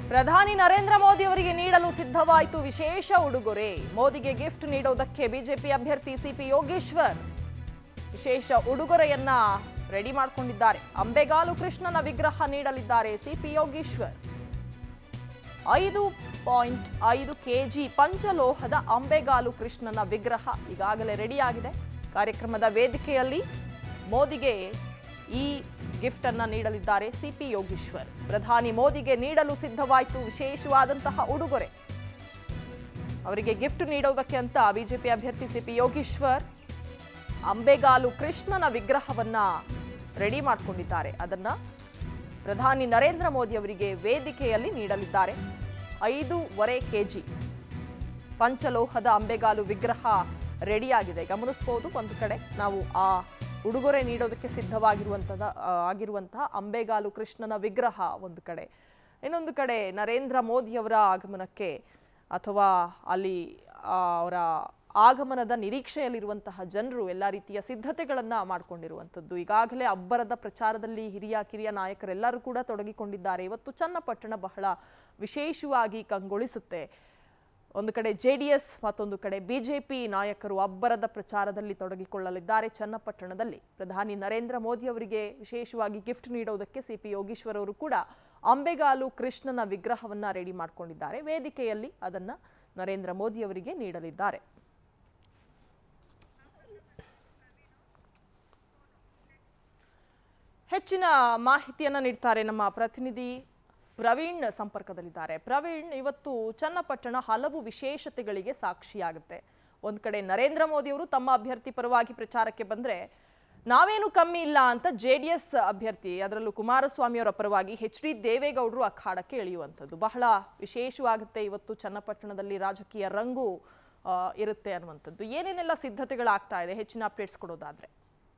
ಪ್ರಧಾನಿ ನರೇಂದ್ರ ಮೋದಿ ಅವರಿಗೆ ನೀಡಲು ಸಿದ್ಧವಾಯಿತು ವಿಶೇಷ ಉಡುಗೊರೆ ಮೋದಿಗೆ ಗಿಫ್ಟ್ ನೀಡುವುದಕ್ಕೆ ಬಿಜೆಪಿ ಅಭ್ಯರ್ಥಿ ಸಿಪಿ ಯೋಗೇಶ್ವರ್ ವಿಶೇಷ ಉಡುಗೊರೆಯನ್ನ ರೆಡಿ ಮಾಡಿಕೊಂಡಿದ್ದಾರೆ ಅಂಬೆಗಾಲು ಕೃಷ್ಣನ ವಿಗ್ರಹ ನೀಡಲಿದ್ದಾರೆ ಸಿಪಿ ಯೋಗೇಶ್ವರ್ ಐದು ಪಾಯಿಂಟ್ ಐದು ಕೆಜಿ ಪಂಚಲೋಹದ ಅಂಬೆಗಾಲು ಕೃಷ್ಣನ ವಿಗ್ರಹ ಈಗಾಗಲೇ ರೆಡಿಯಾಗಿದೆ ಕಾರ್ಯಕ್ರಮದ ವೇದಿಕೆಯಲ್ಲಿ ಮೋದಿಗೆ ಈ ಗಿಫ್ಟ್ ಅನ್ನ ನೀಡಲಿದ್ದಾರೆ ಸಿಪಿ ಯೋಗೀಶ್ವರ್ ಪ್ರಧಾನಿ ಮೋದಿಗೆ ನೀಡಲು ಸಿದ್ಧವಾಯಿತು ವಿಶೇಷವಾದಂತಹ ಉಡುಗೊರೆ ಅವರಿಗೆ ಗಿಫ್ಟ್ ನೀಡುವುದಕ್ಕೆ ಅಂತ ಬಿಜೆಪಿ ಅಭ್ಯರ್ಥಿ ಸಿಪಿ ಯೋಗೀಶ್ವರ್ ಅಂಬೆಗಾಲು ಕೃಷ್ಣನ ವಿಗ್ರಹವನ್ನ ರೆಡಿ ಮಾಡಿಕೊಂಡಿದ್ದಾರೆ ಅದನ್ನ ಪ್ರಧಾನಿ ನರೇಂದ್ರ ಮೋದಿ ಅವರಿಗೆ ವೇದಿಕೆಯಲ್ಲಿ ನೀಡಲಿದ್ದಾರೆ ಐದೂವರೆ ಕೆಜಿ ಪಂಚಲೋಹದ ಅಂಬೆಗಾಲು ವಿಗ್ರಹ ರೆಡಿಯಾಗಿದೆ ಗಮನಿಸಬಹುದು ಒಂದು ಕಡೆ ನಾವು ಆ ಉಡುಗೊರೆ ನೀಡೋದಕ್ಕೆ ಸಿದ್ಧವಾಗಿರುವಂತಹ ಆಗಿರುವಂತಹ ಅಂಬೆಗಾಲು ಕೃಷ್ಣನ ವಿಗ್ರಹ ಒಂದು ಕಡೆ ಇನ್ನೊಂದು ಕಡೆ ನರೇಂದ್ರ ಮೋದಿಯವರ ಆಗಮನಕ್ಕೆ ಅಥವಾ ಅಲ್ಲಿ ಆ, ಅವರ ಆಗಮನದ ನಿರೀಕ್ಷೆಯಲ್ಲಿರುವಂತಹ ಜನರು ಎಲ್ಲ ರೀತಿಯ ಸಿದ್ಧತೆಗಳನ್ನು ಮಾಡಿಕೊಂಡಿರುವಂಥದ್ದು ಈಗಾಗಲೇ ಅಬ್ಬರದ ಪ್ರಚಾರದಲ್ಲಿ ಹಿರಿಯ ಕಿರಿಯ ನಾಯಕರೆಲ್ಲರೂ ಕೂಡ ತೊಡಗಿಕೊಂಡಿದ್ದಾರೆ ಇವತ್ತು ಚನ್ನಪಟ್ಟಣ ಬಹಳ ವಿಶೇಷವಾಗಿ ಕಂಗೊಳಿಸುತ್ತೆ ಒಂದು ಕಡೆ ಜೆ ಡಿ ಎಸ್ ಮತ್ತೊಂದು ಕಡೆ ಬಿಜೆಪಿ ನಾಯಕರು ಅಬ್ಬರದ ಪ್ರಚಾರದಲ್ಲಿ ತೊಡಗಿಕೊಳ್ಳಲಿದ್ದಾರೆ ಚನ್ನಪಟ್ಟಣದಲ್ಲಿ ಪ್ರಧಾನಿ ನರೇಂದ್ರ ಮೋದಿ ಅವರಿಗೆ ವಿಶೇಷವಾಗಿ ಗಿಫ್ಟ್ ನೀಡೋದಕ್ಕೆ ಸಿಪಿ ಯೋಗೀಶ್ವರ್ ಅವರು ಕೂಡ ಅಂಬೆಗಾಲು ಕೃಷ್ಣನ ವಿಗ್ರಹವನ್ನ ರೆಡಿ ಮಾಡಿಕೊಂಡಿದ್ದಾರೆ ವೇದಿಕೆಯಲ್ಲಿ ಅದನ್ನ ನರೇಂದ್ರ ಮೋದಿ ಅವರಿಗೆ ನೀಡಲಿದ್ದಾರೆ ಹೆಚ್ಚಿನ ಮಾಹಿತಿಯನ್ನು ನೀಡ್ತಾರೆ ನಮ್ಮ ಪ್ರತಿನಿಧಿ ಪ್ರವೀಣ್ ಸಂಪರ್ಕದಲ್ಲಿದ್ದಾರೆ ಪ್ರವೀಣ್ ಇವತ್ತು ಚನ್ನಪಟ್ಟಣ ಹಲವು ವಿಶೇಷತೆಗಳಿಗೆ ಸಾಕ್ಷಿಯಾಗುತ್ತೆ ಒಂದು ಕಡೆ ನರೇಂದ್ರ ಮೋದಿ ಅವರು ತಮ್ಮ ಅಭ್ಯರ್ಥಿ ಪರವಾಗಿ ಪ್ರಚಾರಕ್ಕೆ ಬಂದ್ರೆ ನಾವೇನು ಕಮ್ಮಿ ಇಲ್ಲ ಅಂತ ಜೆ ಡಿ ಎಸ್ ಅಭ್ಯರ್ಥಿ ಅದರಲ್ಲೂ ಕುಮಾರಸ್ವಾಮಿ ಅವರ ಪರವಾಗಿ ಎಚ್ ಡಿ ದೇವೇಗೌಡರು ಅಖಾಡಕ್ಕೆ ಇಳಿಯುವಂಥದ್ದು ಬಹಳ ವಿಶೇಷವಾಗುತ್ತೆ ಇವತ್ತು ಚನ್ನಪಟ್ಟಣದಲ್ಲಿ ರಾಜಕೀಯ ರಂಗು ಆ, ಇರುತ್ತೆ ಅನ್ನುವಂಥದ್ದು ಏನೇನೆಲ್ಲ ಸಿದ್ಧತೆಗಳಾಗ್ತಾ ಇದೆ ಹೆಚ್ಚಿನ ಅಪ್ಡೇಟ್ಸ್ ಕೊಡೋದಾದ್ರೆ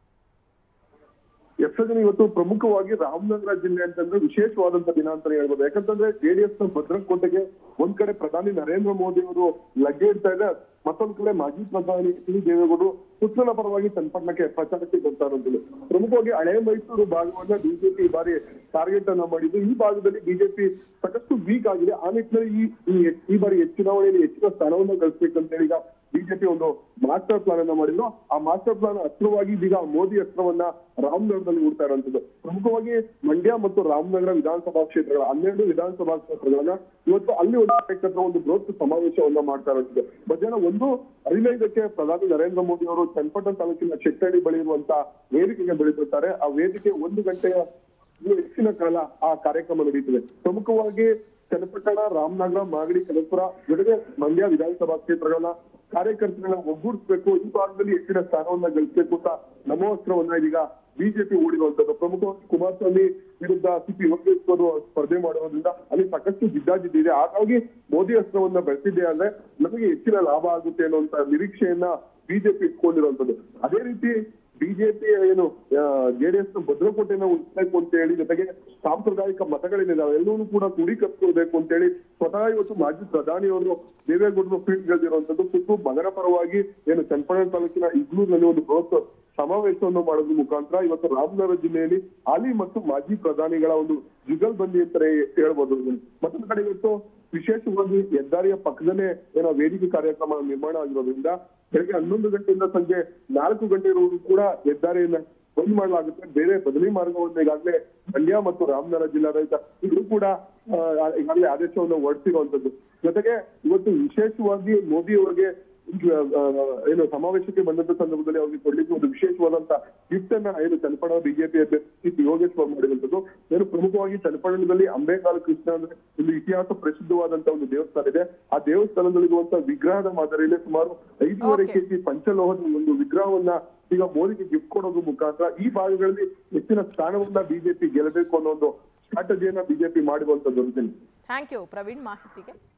ಯಕ್ಷಗಾನ ಇವತ್ತು ಪ್ರಮುಖವಾಗಿ ರಾಮನಗರ ಜಿಲ್ಲೆ ಅಂತಂದ್ರೆ ವಿಶೇಷವಾದಂತ ದಿನ ಅಂತಾನೆ ಹೇಳ್ಬೋದು ಯಾಕಂತಂದ್ರೆ ಜೆಡಿಎಸ್ ನ ಭದ್ರಕೋಟೆಗೆ ಒಂದ್ ಕಡೆ ಪ್ರಧಾನಿ ನರೇಂದ್ರ ಮೋದಿ ಅವರು ಲಗ್ಗೆ ಇಡ್ತಾ ಇದೆ ಮತ್ತೊಂದ್ ಕಡೆ ಮಾಜಿ ಪ್ರಧಾನಿ ಎಚ್ ಡಿ ದೇವೇಗೌಡರು ಪುತ್ರನ ಪರವಾಗಿ ಚನ್ನಪಟ್ಟಣಕ್ಕೆ ಪ್ರಚಾರಕ್ಕೆ ಬರ್ತಾ ಇರುವಂತದ್ದು ಪ್ರಮುಖವಾಗಿ ಹಳೆ ಮೈಸೂರು ಭಾಗವನ್ನ ಬಿಜೆಪಿ ಈ ಬಾರಿ ಟಾರ್ಗೆಟ್ ಅನ್ನ ಮಾಡಿದ್ದು ಈ ಭಾಗದಲ್ಲಿ ಬಿಜೆಪಿ ಸಾಕಷ್ಟು ವೀಕ್ ಆಗಿದೆ ಆ ನಿಟ್ಟಿನಲ್ಲಿ ಈ ಈ- ಈ ಬಾರಿ ಹೆಚ್ಚು ಚುನಾವಣೆಯಲ್ಲಿ ಹೆಚ್ಚಿನ ಸ್ಥಾನವನ್ನು ಗಳಿಸ್ಬೇಕಂತೇಳಿ ಈಗ ಬಿಜೆಪಿ ಒಂದು ಮಾಸ್ಟರ್ ಪ್ಲಾನ್ ಅನ್ನ ಮಾಡಿದ್ರು ಆ ಮಾಸ್ಟರ್ ಪ್ಲಾನ್ ಹತ್ರವಾಗಿ ಇದೀಗ ಮೋದಿ ಹತ್ರವನ್ನ ರಾಮನಗರದಲ್ಲಿ ಹೂಡ್ತಾ ಇರುವಂತದ್ದು ಪ್ರಮುಖವಾಗಿ ಮಂಡ್ಯ ಮತ್ತು ರಾಮನಗರ ವಿಧಾನಸಭಾ ಕ್ಷೇತ್ರಗಳ ಹನ್ನೆರಡು ವಿಧಾನಸಭಾ ಕ್ಷೇತ್ರಗಳನ್ನ ಇವತ್ತು ಅಲ್ಲಿ ಒಂದು ಕಾರ್ಯಕರ್ತರ ಒಂದು ಬೃಹತ್ ಸಮಾವೇಶವನ್ನ ಮಾಡ್ತಾ ಇರುವಂತದ್ದು ಮಧ್ಯಾಹ್ನ ಒಂದು ಹದಿನೈದಕ್ಕೆ ಪ್ರಧಾನಿ ನರೇಂದ್ರ ಮೋದಿ ಅವರು ಚನ್ನಪಟ್ಟಣ ತಾಲೂಕಿನ ಚೆಟ್ಟಳ್ಳಿ ಬಳಿ ಇರುವಂತ ವೇದಿಕೆಗೆ ಬೆಳೆದಿರ್ತಾರೆ ಆ ವೇದಿಕೆ ಒಂದು ಗಂಟೆಯ ಇನ್ನು ಹೆಚ್ಚಿನ ಕಾಲ ಆ ಕಾರ್ಯಕ್ರಮ ನಡೀತದೆ ಪ್ರಮುಖವಾಗಿ ಚನ್ನಪಟ್ಟಣ ರಾಮನಗರ ಮಾಗಡಿ ಕನಕಪುರ ಜೊತೆಗೆ ಮಂಡ್ಯ ವಿಧಾನಸಭಾ ಕ್ಷೇತ್ರಗಳನ್ನ ಕಾರ್ಯಕರ್ತರನ್ನ ಒಗ್ಗೂಡಿಸಬೇಕು ಈ ಭಾಗದಲ್ಲಿ ಹೆಚ್ಚಿನ ಸ್ಥಾನವನ್ನ ಗಳಿಸಬೇಕು ಅಂತ ನಮೋಸ್ತ್ರವನ್ನ ಇದೀಗ ಬಿಜೆಪಿ ಹೂಡಿರುವಂತದ್ದು ಪ್ರಮುಖವಾಗಿ ಕುಮಾರಸ್ವಾಮಿ ವಿರುದ್ಧ ಸಿಪಿ ಯೋಗೇಶ್ವರ್ ಸ್ಪರ್ಧೆ ಮಾಡೋದ್ರಿಂದ ಅಲ್ಲಿ ಸಾಕಷ್ಟು ಜಿದ್ದಾಜಿದ್ದಿದೆ ಹಾಗಾಗಿ ಮೋದಿ ಅಸ್ತ್ರವನ್ನ ಬೆಳೆಸಿದ್ದೆ ಆದ್ರೆ ನಮಗೆ ಹೆಚ್ಚಿನ ಲಾಭ ಆಗುತ್ತೆ ಅನ್ನುವಂತ ನಿರೀಕ್ಷೆಯನ್ನ ಬಿಜೆಪಿ ಇಟ್ಕೊಂಡಿರುವಂತದ್ದು ಅದೇ ರೀತಿ ಬಿಜೆಪಿ ಏನು ಜೆಡಿಎಸ್ ಭದ್ರಕೋಟೆನ ಉಳಿಸಬೇಕು ಅಂತ ಹೇಳಿ ಜೊತೆಗೆ ಸಾಂಪ್ರದಾಯಿಕ ಮತಗಳೇನಿದಾವೆ ಎಲ್ಲವನ್ನೂ ಕೂಡ ಕ್ರೋಢೀಕರಿಸ್ಕೊಳ್ಬೇಕು ಅಂತ ಹೇಳಿ ಸ್ವತಃ ಇವತ್ತು ಮಾಜಿ ಪ್ರಧಾನಿಯವರು ದೇವೇಗೌಡರು ಫೀಲ್ಡ್ ಗೆದ್ದಿರುವಂತದ್ದು ಸುತ್ತು ಮಗನ ಪರವಾಗಿ ಏನು ಚನ್ನಪಟ್ಟಣ ತಾಲೂಕಿನ ಇಗ್ಲೂರಿನಲ್ಲಿ ಒಂದು ಬೃಹತ್ ಸಮಾವೇಶವನ್ನು ಮಾಡೋದ್ರ ಮುಖಾಂತರ ಇವತ್ತು ರಾಮನಗರ ಜಿಲ್ಲೆಯಲ್ಲಿ ಹಾಲಿ ಮತ್ತು ಮಾಜಿ ಪ್ರಧಾನಿಗಳ ಒಂದು ಜುಗಲ್ಬಂದಿ ಅಂತಾನೆ ಹೇಳ್ಬೋದು ಮತ್ತೊಂದು ಕಡೆ ಇವತ್ತು ವಿಶೇಷವಾಗಿ ಹೆದ್ದಾರಿಯ ಪಕ್ಕದಲ್ಲೇ ಏನೋ ವೇದಿಕೆ ಕಾರ್ಯಕ್ರಮ ನಿರ್ಮಾಣ ಆಗಿರೋದ್ರಿಂದ ಬೆಳಗ್ಗೆ ಹನ್ನೊಂದು ಗಂಟೆಯಿಂದ ಸಂಜೆ ನಾಲ್ಕು ಗಂಟೆವರೆಗೂ ಕೂಡ ಹೆದ್ದಾರಿಯನ್ನ ಬಂದ್ ಮಾಡಲಾಗುತ್ತೆ ಬೇರೆ ಬದಲಿ ಮಾರ್ಗವನ್ನು ಈಗಾಗಲೇ ಮಂಡ್ಯ ಮತ್ತು ರಾಮನಗರ ಜಿಲ್ಲಾಡಳಿತ ಇದು ಕೂಡ ಆ, ಈಗಾಗಲೇ ಆದೇಶವನ್ನು ಹೊರಡಿಸಿರುವಂತದ್ದು ಜೊತೆಗೆ ಇವತ್ತು ವಿಶೇಷವಾಗಿ ಮೋದಿ ಅವರಿಗೆ ಈಗ, ಆ, ಏನು ಸಮಾವೇಶಕ್ಕೆ ಬಂದಂತ ಸಂದರ್ಭದಲ್ಲಿ ಅವ್ರಿಗೆ ಕೊಡ್ಲಿಕ್ಕೆ ಒಂದು ವಿಶೇಷವಾದಂತ ಗಿಫ್ಟ್ ಅನ್ನ ಏನು ಚನ್ನಪಟ್ಟಣ ಬಿಜೆಪಿ ಅಭ್ಯರ್ಥಿ ಯೋಗೇಶ್ವರ್ ಮಾಡಿರುವಂತದ್ದು ಏನು ಪ್ರಮುಖವಾಗಿ ಚನ್ನಪಟ್ಟಣದಲ್ಲಿ ಅಂಬೇಗಾಲು ಕೃಷ್ಣ ಅಂದ್ರೆ ಒಂದು ಇತಿಹಾಸ ಪ್ರಸಿದ್ಧವಾದಂತ ಒಂದು ದೇವಸ್ಥಾನ ಇದೆ ಆ ದೇವಸ್ಥಾನದಲ್ಲಿರುವಂತ ವಿಗ್ರಹದ ಮಾದರಿಯಲ್ಲಿ ಸುಮಾರು ಐದೂವರೆ Okay. ಕೆಜಿ ಪಂಚಲೋಹದ ಒಂದು ವಿಗ್ರಹವನ್ನ ಈಗ ಮೋದಿಗೆ ಗಿಫ್ಟ್ ಕೊಡೋದ್ರ ಮುಖಾಂತರ ಈ ಭಾಗಗಳಲ್ಲಿ ಹೆಚ್ಚಿನ ಸ್ಥಾನವನ್ನ ಬಿಜೆಪಿ ಗೆಲ್ಲಬೇಕು ಅನ್ನೋ ಒಂದು ಸ್ಟ್ರಾಟಜಿಯನ್ನ ಬಿಜೆಪಿ ಮಾಡಿರುವಂತದ್ದು ಅಂತೀನಿ ಥ್ಯಾಂಕ್ ಯು ಪ್ರವೀಣ್ ಮಾಹಿತಿಗೆ